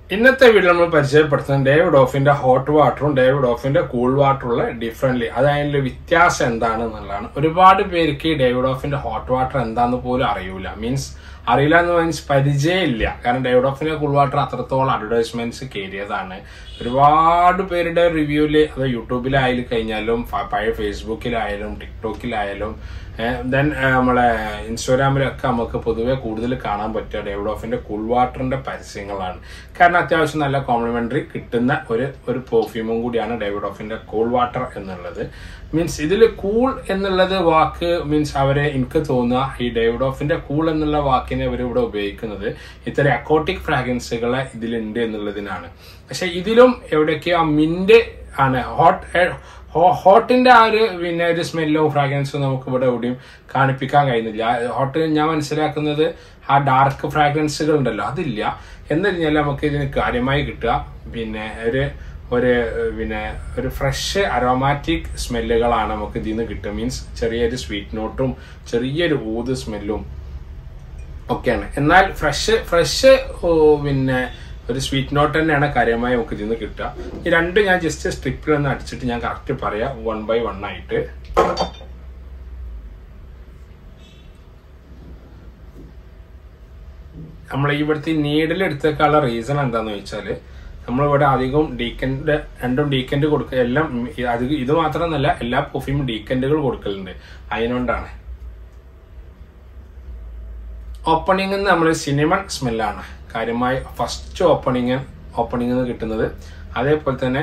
ഇന്നത്തെ വീഡിയോ നമ്മൾ പരിചയപ്പെടുത്തുന്നത് ഡേവിഡ് ഓഫിന്റെ ഹോട്ട് വാട്ടറും ഡേവിഡ് ഓഫിന്റെ കൂൾ വാട്ടറുള്ള ഡിഫറെന്റ്ലി അത് അതിന്റെ വ്യത്യാസം എന്താണ് എന്നുള്ളതാണ് ഒരുപാട് പേർക്ക് ഈ ഡേവിഡ് ഓഫിന്റെ ഹോട്ട് വാട്ടർ എന്താന്ന് പോലും അറിയൂല മീൻസ് അറിയില്ല എന്ന് മീൻസ് പരിചയമില്ല കാരണം ഡേവിഡ് ഓഫിന്റെ കൂൾ വാട്ടർ അത്രത്തോളം അഡ്വർടൈസ്മെന്റ്സ് കയറിയതാണ് ഒരുപാട് പേരുടെ റിവ്യൂല് അത് യൂട്യൂബിലായാലും കഴിഞ്ഞാലും ഫ- പഴയ ഫേസ്ബുക്കിലായാലും ടിക്ടോക്കിലായാലും ദെൻ നമ്മളെ ഇൻസ്റ്റാഗ്രാമിലൊക്കെ നമുക്ക് പൊതുവെ കൂടുതൽ കാണാൻ പറ്റുക ഡേവിഡ് ഓഫിന്റെ കൂൾ വാട്ടറിന്റെ പരസ്യങ്ങളാണ് കാരണം അത്യാവശ്യം നല്ല കോംപ്ലിമെന്ററി കിട്ടുന്ന ഒരു ഒരു പെർഫ്യൂമും കൂടിയാണ് ഡേവിഡ് ഓഫിന്റെ കൂൾ വാട്ടർ എന്നുള്ളത് മീൻസ് ഇതിൽ കൂൾ എന്നുള്ളത് വാക്ക് മീൻസ് അവരെ എനിക്ക് തോന്നുക ഈ ഡേവിഡ് ഓഫിന്റെ കൂൾ എന്നുള്ള വാക്കിനെ അവർ ഇവിടെ ഉപയോഗിക്കുന്നത് ഇത്തരം അക്കോട്ടിക് ഫ്രാഗ്രൻസുകളെ ഇതിലുണ്ട് എന്നുള്ളതിനാണ് പക്ഷെ ഇതിലും എവിടെയൊക്കെയോ മിന്റ് ആണ് ഹോട്ട് ഹോട്ടിന്റെ ആ ഒരു പിന്നെ ഒരു സ്മെല്ലും ഫ്രാഗ്രൻസും നമുക്ക് ഇവിടെ എവിടെയും കാണിപ്പിക്കാൻ കഴിയുന്നില്ല ഹോട്ട് ഞാൻ മനസ്സിലാക്കുന്നത് ആ ഡാർക്ക് ഫ്രാഗ്രൻസുകൾ ഉണ്ടല്ലോ അതില്ല എന്ന് കഴിഞ്ഞാൽ നമുക്ക് ഇതിന് കാര്യമായി കിട്ടുക പിന്നെ ഒരു ഒരു ഏഹ്, പിന്നെ ഒരു ഫ്രഷ് അരോമാറ്റിക് സ്മെല്ലുകളാണ് നമുക്ക് ഇതിൽ നിന്ന് കിട്ടുക മീൻസ് ചെറിയൊരു സ്വീറ്റ് നോട്ടും ചെറിയൊരു ഊത് സ്മെല്ലും ഒക്കെയാണ് എന്നാൽ ഫ്രഷ് ഫ്രഷ് പിന്നെ ഒരു സ്വീറ്റ് നോട്ട് തന്നെയാണ് കാര്യമായി നമുക്ക് ഇതിൽ നിന്ന് കിട്ടുക ഈ രണ്ട് ഞാൻ ജസ്റ്റ് സ്ട്രിപ്പിൽ ഒന്ന് അടിച്ചിട്ട് ഞാൻ കറക്റ്റ് പറയാം വൺ ബൈ വൺ ആയിട്ട് നമ്മൾ ഇവിടുത്തെ നീഡിൽ എടുത്തേക്കാനുള്ള റീസൺ എന്താന്ന് വെച്ചാല് നമ്മളിവിടെ അധികം ഡീക്കൻഡ് രണ്ടും ഡീക്കൻഡ് കൊടുക്കുക എല്ലാം അധികം ഇത് മാത്രമെന്നല്ല എല്ലാ പെർഫ്യൂമും ഡീക്കൻഡുകൾ കൊടുക്കലുണ്ട് അതിനോണ്ടാണ് ഓപ്പണിംഗ് നമ്മൾ സിനിമൺ സ്മെല്ലാണ് കാര്യമായി ഫസ്റ്റ് ഓപ്പണിങ് ഓപ്പണിംഗ് കിട്ടുന്നത് അതേപോലെ തന്നെ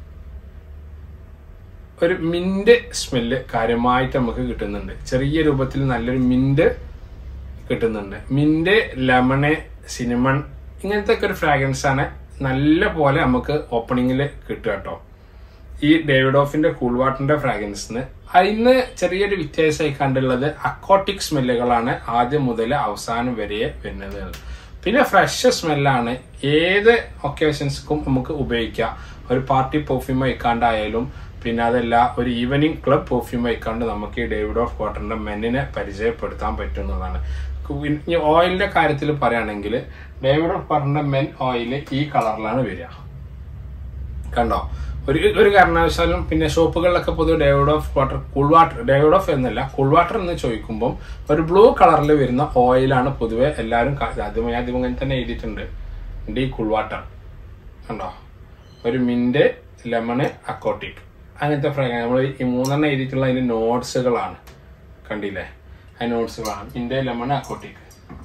ഒരു മിന്റ് സ്മെല്ല് കാര്യമായിട്ട് നമുക്ക് കിട്ടുന്നുണ്ട് ചെറിയ രൂപത്തിൽ നല്ലൊരു മിന്റ് കിട്ടുന്നുണ്ട് മിന്റ് ലെമണ് സിനിമൺ ഇങ്ങനത്തെ ഒക്കെ ഒരു ഫ്രാഗ്രൻസ് ആണ് നല്ല പോലെ നമുക്ക് ഓപ്പണിങ്ങിൽ കിട്ടുക കേട്ടോ ഈ ഡേവിഡ് ഓഫിന്റെ കൂൾ വാട്ടറിന്റെ ഫ്രാഗ്രൻസിന് അതിന് ചെറിയൊരു വ്യത്യാസമായി കണ്ടുള്ളത് അക്കോട്ടിക് സ്മെല്ലുകളാണ് ആദ്യം മുതൽ അവസാനം വരെ വരുന്നത് പിന്നെ ഫ്രഷ് സ്മെല്ലാണ് ഏത് ഒക്കേഷൻസ്ക്കും നമുക്ക് ഉപയോഗിക്കാം ഒരു പാർട്ടി പെർഫ്യൂം വയ്ക്കാണ്ടായാലും പിന്നെ അതല്ല ഒരു ഈവനിങ് ക്ലബ് പെർഫ്യൂം വയ്ക്കാണ്ട് നമുക്ക് ഈ ഡേവിഡ് ഓഫ് വാട്ടറിന്റെ മെന്നിനെ പരിചയപ്പെടുത്താൻ പറ്റുന്നതാണ് ഇനി ഓയിലിന്റെ കാര്യത്തിൽ പറയുകയാണെങ്കിൽ ഡേവിഡ് ഓഫ് വാട്ടറിന്റെ മെൻ ഓയിൽ ഈ കളറിലാണ് വരിക കണ്ടോ ഒരു ഒരു കാരണവശാലും പിന്നെ ഷോപ്പുകളിലൊക്കെ പൊതുവെ Davidoff water cool water Davidoff എന്നല്ല കൂൾ വാട്ടർ എന്ന് ചോദിക്കുമ്പോൾ ഒരു ബ്ലൂ കളറിൽ വരുന്ന ഓയിലാണ് പൊതുവെ എല്ലാവരും കാ- ആദ്യം ആദ്യം അങ്ങനെ തന്നെ എഴുതിയിട്ടുണ്ട് ഡി കൂൾ വാട്ടർ കണ്ടോ ഒരു മിന്റ് ലെമണ് അക്കോട്ടിക് അങ്ങനത്തെ ഫ്രാഗ്രൻസ് നമ്മൾ ഈ മൂന്നെണ്ണം എഴുതിയിട്ടുള്ള അതിന്റെ നോട്ട്സുകളാണ് കണ്ടില്ലേ ആ നോട്ട്സുകളാണ് മിന്റ് ലെമൺ അക്കോട്ടിക്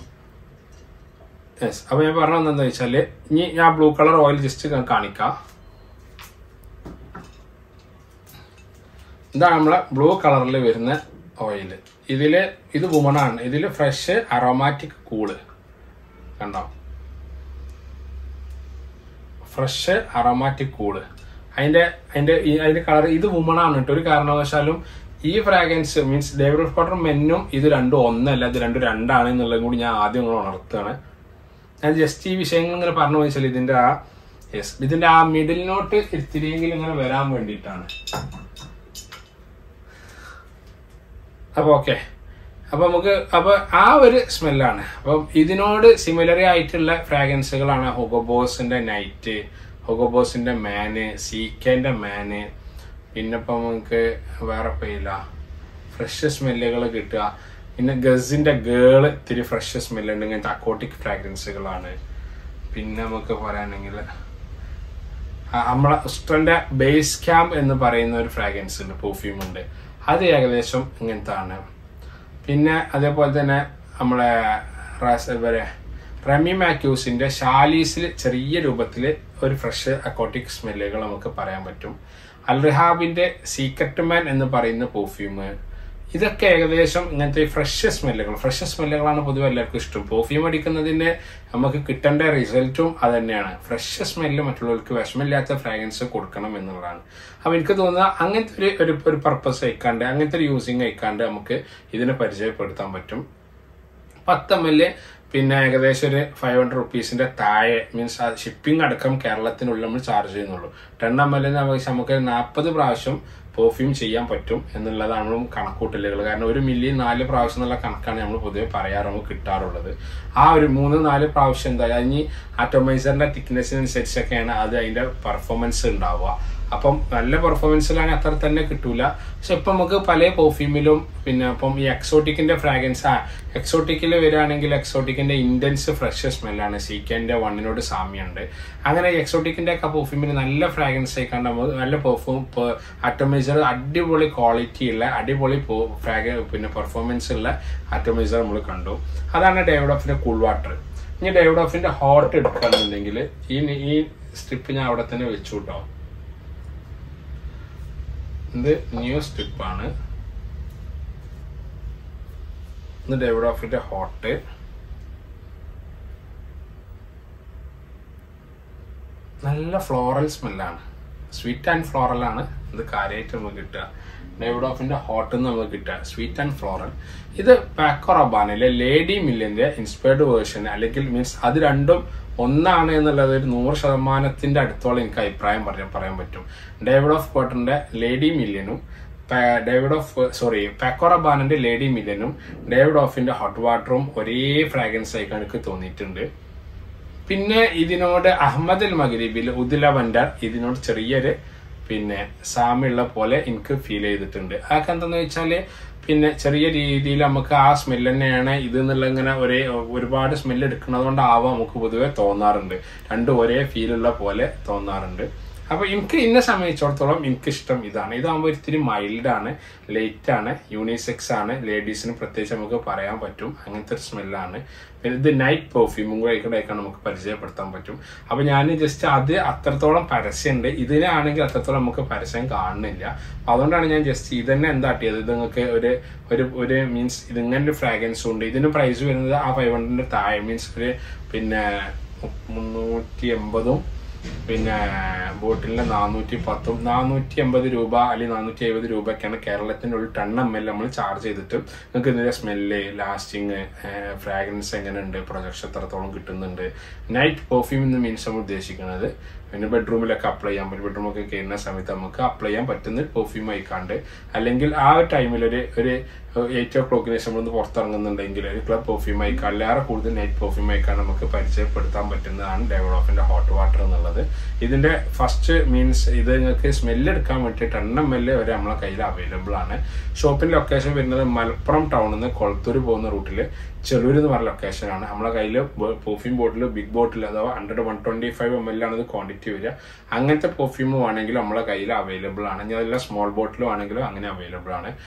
യെസ് അപ്പൊ ഞാൻ പറഞ്ഞത് എന്താണെന്ന് വെച്ചാല് ഇനി ഞാൻ ബ്ലൂ കളർ ഓയിൽ ജസ്റ്റ് കാണിക്കാം ഇതാണ് നമ്മളെ ബ്ലൂ കളറിൽ വരുന്ന ഓയിൽ ഇതില് ഇത് വുമണാണ് ഇതില് ഫ്രഷ് അറോമാറ്റിക് കൂള് കണ്ടോ ഫ്രഷ് അറോമാറ്റിക് കൂള് അതിന്റെ അതിന്റെ ഈ- അതിന്റെ കളർ ഇത് വുമണാണ് കേട്ടോ ഒരു കാരണവശാലും ഈ fragrance means Davidoff water മെന്നും ഇത് രണ്ടും ഒന്നല്ല ഇത് രണ്ടും രണ്ടാണ് എന്നുള്ളതും കൂടി ഞാൻ ആദ്യം നിങ്ങൾ ഉണർത്തുകയാണ് ഞാൻ ജസ്റ്റ് ഈ വിഷയങ്ങൾ ഇങ്ങനെ പറഞ്ഞു വെച്ചാൽ ഇതിന്റെ ആ യെസ് ഇതിന്റെ ആ മിഡിൽ നോട്ട് ഇത്തിരിയെങ്കിലും ഇങ്ങനെ വരാൻ വേണ്ടിയിട്ടാണ് അപ്പൊ ഓക്കെ അപ്പൊ നമുക്ക് അപ്പൊ ആ ഒരു സ്മെല്ലാണ് അപ്പം ഇതിനോട് സിമിലറി ആയിട്ടുള്ള ഫ്രാഗ്രൻസുകളാണ് ഹൊഗോബോസിന്റെ നൈറ്റ് ഹൊഗോബോസിന്റെ മാന് സീക്കേന്റെ മാന് പിന്നെ ഇപ്പൊ നമുക്ക് വേറെ പേയില്ല ഫ്രഷ് സ്മെല്ലുകൾ കിട്ടുക പിന്നെ ഗസിന്റെ ഗേള് ഇത്തിരി ഫ്രഷ് സ്മെല്ലുണ്ട് ഇങ്ങനത്തെ അക്കോട്ടിക് ഫ്രാഗ്രൻസുകളാണ് പിന്നെ നമുക്ക് പറയാണെങ്കിൽ ആ, നമ്മളെ ഉസ്ട്രന്റെ ബേസ് ക്യാമ്പ് എന്ന് പറയുന്ന ഒരു ഫ്രാഗ്രൻസ് ഉണ്ട് പെർഫ്യൂം ഉണ്ട് അത് ഏകദേശം ഇങ്ങനത്തെ ആണ് പിന്നെ അതേപോലെ തന്നെ നമ്മളെ റാസ് ഇവരെ റമി മാക്യൂസിന്റെ ഷാലീസിൽ ചെറിയ രൂപത്തിൽ ഒരു ഫ്രഷ് അക്കോട്ടിക് സ്മെല്ലുകൾ നമുക്ക് പറയാൻ പറ്റും അൽറിഹാബിന്റെ സീക്രട്ട് മാൻ എന്ന് പറയുന്ന പെർഫ്യൂം ഇതൊക്കെ ഏകദേശം ഇങ്ങനത്തെ ഫ്രഷ് സ്മെല്ലുകൾ ഫ്രഷ് സ്മെല്ലുകളാണ് പൊതുവെ എല്ലാവർക്കും ഇഷ്ടം പെർഫ്യൂം അടിക്കുന്നതിന്റെ നമുക്ക് കിട്ടേണ്ട റിസൾട്ടും അത് തന്നെയാണ് ഫ്രഷ് സ്മെല്ല് മറ്റുള്ളവർക്ക് വിഷമില്ലാത്ത ഫ്രാഗ്രൻസ് കൊടുക്കണം എന്നുള്ളതാണ് അപ്പൊ എനിക്ക് തോന്നുന്നത് അങ്ങനത്തെ ഒരു ഒരു ഒരു പർപ്പസ് അയക്കാണ്ട് അങ്ങനത്തെ ഒരു യൂസിങ് അയക്കാണ്ട് നമുക്ക് ഇതിനെ പരിചയപ്പെടുത്താൻ പറ്റും പത്ത് എം എൽ പിന്നെ ഏകദേശം ഒരു ഫൈവ് ഹൺഡ്രഡ് റുപ്പീസിന്റെ താഴെ മീൻസ് ഷിപ്പിംഗ് അടക്കം കേരളത്തിനുള്ളിൽ നമ്മൾ ചാർജ് ചെയ്യുന്നുള്ളൂ ടെൻ എം എൽ നമുക്ക് നാൽപ്പത് പ്രാവശ്യം പെർഫ്യൂം ചെയ്യാൻ പറ്റും എന്നുള്ളതാണ് കണക്കൂട്ടലുകൾ കാരണം ഒരു മില്യൺ നാല് പ്രാവശ്യം എന്നുള്ള കണക്കാണ് നമ്മൾ പൊതുവെ പറയാറ് നമുക്ക് കിട്ടാറുള്ളത് ആ ഒരു മൂന്ന് നാല് പ്രാവശ്യം എന്താ ഇനി ആറ്റോമൈസറിന്റെ തിക്നെസ്സിനനുസരിച്ചൊക്കെയാണ് അത് അതിന്റെ പെർഫോമൻസ് ഉണ്ടാവുക അപ്പം നല്ല പെർഫോമൻസിലാണെങ്കിൽ അത്ര തന്നെ കിട്ടൂല പക്ഷെ ഇപ്പം നമുക്ക് പല പെർഫ്യൂമിലും പിന്നെ ഇപ്പം ഈ എക്സോട്ടിക്കിന്റെ ഫ്രാഗ്രൻസ് ആ എക്സോട്ടിക്കിൽ വരികയാണെങ്കിൽ എക്സോട്ടിക്കിന്റെ ഇന്റൻസ് ഫ്രഷ് സ്മെല്ലാണ് സീക്കന്റെ വണ്ണിനോട് സാമ്യമുണ്ട് അങ്ങനെ എക്സോട്ടിക്കിന്റെ ഒക്കെ പെർഫ്യൂമിന് നല്ല ഫ്രാഗ്രൻസ് ആയിക്കാണ്ട് നമ്മൾ നല്ല പെർഫോം അറ്റോമൈസർ അടിപൊളി ക്വാളിറ്റി ഉള്ള അടിപൊളി ഫ്രാഗ പിന്നെ പെർഫോമൻസ് ഉള്ള അറ്റോമൈസർ നമ്മൾ കണ്ടു അതാണ് ഡേവിഡ് ഓഫിന്റെ കൂൾ വാട്ടർ ഇനി ഡേവിഡ് ഓഫിന്റെ ഹോട്ട് എടുക്കുകയാണെന്നുണ്ടെങ്കിൽ ഈ ഈ സ്ട്രിപ്പ് ഞാൻ അവിടെ തന്നെ വെച്ചു കേട്ടോ ഇത് ന്യൂ സ്ട്രിപ്പാണ് ഇത് ഡേവിഡ് ഓഫിന്റെ ഹോട്ട് നല്ല ഫ്ലോറൽ സ്മെല്ലാണ് സ്വീറ്റ് ആൻഡ് ഫ്ലോറൽ ആണ് ഇത് കാര്യമായിട്ട് നമുക്ക് കിട്ടുക ഡേവിഡ് ഓഫിന്റെ ഹോട്ട് നമുക്ക് കിട്ടുക സ്വീറ്റ് ആൻഡ് ഫ്ലോറൽ ഇത് പാക്കോറബാനിലെ ലേഡി മില്ലിന്റെ ഇൻസ്പയർഡ് വേർഷൻ അല്ലെങ്കിൽ മീൻസ് അത് രണ്ടും ഒന്നാണ് എന്നുള്ളത് ഒരു നൂറ് ശതമാനത്തിന്റെ അടുത്തോളം എനിക്ക് അഭിപ്രായം പറയാൻ പറയാൻ പറ്റും ഡേവിഡ് ഓഫ് കോട്ടന്റെ ലേഡി മില്യനും ഡേവിഡ് ഓഫ് സോറി പാക്കോറബാനിന്റെ ലേഡി മില്യനും ഡേവിഡ് ഓഫിന്റെ ഹോട്ട് വാട്ടറും ഒരേ ഫ്രാഗ്രൻസ് ആയിക്കാൻ എനിക്ക് തോന്നിയിട്ടുണ്ട് പിന്നെ ഇതിനോട് അഹമ്മദ് അൽ മഗരീബിൽ ഉദില വൻഡർ ഇതിനോട് ചെറിയൊരു പിന്നെ സാമ്യമുള്ള പോലെ എനിക്ക് ഫീൽ ചെയ്തിട്ടുണ്ട് അതൊക്കെ എന്താന്ന് വെച്ചാല് പിന്നെ ചെറിയ രീതിയിൽ നമുക്ക് ആ സ്മെല്ല് തന്നെയാണ് ഇത് എന്നുള്ള ഇങ്ങനെ ഒരേ ഒരുപാട് സ്മെല്ല് എടുക്കുന്നത് കൊണ്ടാവാം നമുക്ക് പൊതുവെ തോന്നാറുണ്ട് രണ്ടും ഒരേ ഫീലുള്ള പോലെ തോന്നാറുണ്ട് അപ്പൊ എനിക്ക് ഇന്നെ സംബന്ധിച്ചിടത്തോളം എനിക്ക് ഇഷ്ടം ഇതാണ് ഇതാകുമ്പോൾ ഇത്തിരി മൈൽഡ് ആണ് ലേറ്റ് ആണ് യൂണിസെക്സ് ആണ് ലേഡീസിന് പ്രത്യേകിച്ച് നമുക്ക് പറയാൻ പറ്റും അങ്ങനത്തെ ഒരു സ്മെല്ലാണ് പിന്നെ ഇത് നൈറ്റ് പെർഫ്യൂമും കൂടെ ആയിക്കൂടെയൊക്കെ നമുക്ക് പരിചയപ്പെടുത്താൻ പറ്റും അപ്പൊ ഞാൻ ജസ്റ്റ് അത് അത്രത്തോളം പരസ്യമുണ്ട് ഇതിനാണെങ്കിൽ അത്രത്തോളം നമുക്ക് പരസ്യം കാണുന്നില്ല അപ്പൊ അതുകൊണ്ടാണ് ഞാൻ ജസ്റ്റ് ഇത് തന്നെ എന്താട്ടിയത് ഇത് നിങ്ങൾക്ക് ഒരു ഒരു ഒരു മീൻസ് ഇതിങ്ങനെ ഒരു ഫ്രാഗ്രൻസും ഉണ്ട് ഇതിന് പ്രൈസ് വരുന്നത് ആ ഫൈവ് ഹൺഡ്രഡിന്റെ താഴെ മീൻസ് ഒരു പിന്നെ മുന്നൂറ്റി എൺപതും പിന്നെ ബോട്ടിലിന് നാനൂറ്റി പത്തും നാനൂറ്റി എൺപത് രൂപ അല്ലെങ്കിൽ നാനൂറ്റി എഴുപത് രൂപയൊക്കെയാണ് കേരളത്തിന്റെ ഒരു ടൺ എം എൽ നമ്മൾ ചാർജ് ചെയ്തിട്ട് നിങ്ങൾക്ക് ഇതിന്റെ സ്മെല്ല് ലാസ്റ്റിങ് ഫ്രാഗ്രൻസ് എങ്ങനെയുണ്ട് പ്രൊജക്ഷൻ എത്രത്തോളം കിട്ടുന്നുണ്ട് നൈറ്റ് പെർഫ്യൂം എന്ന് മീൻസ് നമ്മൾ ഉദ്ദേശിക്കുന്നത് പിന്നെ ബെഡ്റൂമിലൊക്കെ അപ്ലൈ ചെയ്യാൻ പറ്റും ബെഡ്റൂമൊക്കെ കയറുന്ന സമയത്ത് നമുക്ക് അപ്ലൈ ചെയ്യാൻ പറ്റുന്ന പെർഫ്യൂം ആയിക്കാണ്ട് അല്ലെങ്കിൽ ആ ഒരു ടൈമിൽ ഒരു ഒരു എയ്റ്റ് ഓ ക്ലോക്കിന് ശേഷം നമ്മളൊന്ന് പുറത്തിറങ്ങുന്നുണ്ടെങ്കിൽ ഒരു ക്ലബ് പെർഫ്യൂം ആയിക്കാൾ അതിലേറെ കൂടുതൽ നൈറ്റ് പെർഫ്യൂം ആയിക്കാണ് നമുക്ക് പരിചയപ്പെടുത്താൻ പറ്റുന്നതാണ് ഡേവിഡ് ഓഫിന്റെ ഹോട്ട് വാട്ടർ എന്നുള്ളത് ഇതിന്റെ ഫസ്റ്റ് മീൻസ് ഇത് നിങ്ങൾക്ക് സ്മെല്ല് എടുക്കാൻ വേണ്ടിയിട്ട് എണ്ണം എൽ വരെ നമ്മളെ കയ്യിൽ അവൈലബിൾ ആണ് ഷോപ്പിന്റെ ലൊക്കേഷൻ വരുന്നത് മലപ്പുറം ടൗണിൽ നിന്ന് കൊളത്തൂർ പോകുന്ന റൂട്ടിൽ ചെറൂർ എന്ന് പറഞ്ഞ ലൊക്കേഷൻ ആണ് നമ്മളെ കയ്യിൽ പെർഫ്യൂം ബോട്ടിൽ ബിഗ് ബോട്ടിൽ അഥവാ hundred one twenty five M L ആണ് ഇത് ക്വാണ്ടിറ്റി വരിക അങ്ങനത്തെ പെർഫ്യൂം ആണെങ്കിലും നമ്മളെ കയ്യിൽ അവൈലബിൾ ആണ് ഇനി അതെല്ലാം സ്മോൾ ബോട്ടിലും ആണെങ്കിലും അങ്ങനെ അവൈലബിൾ ആണ്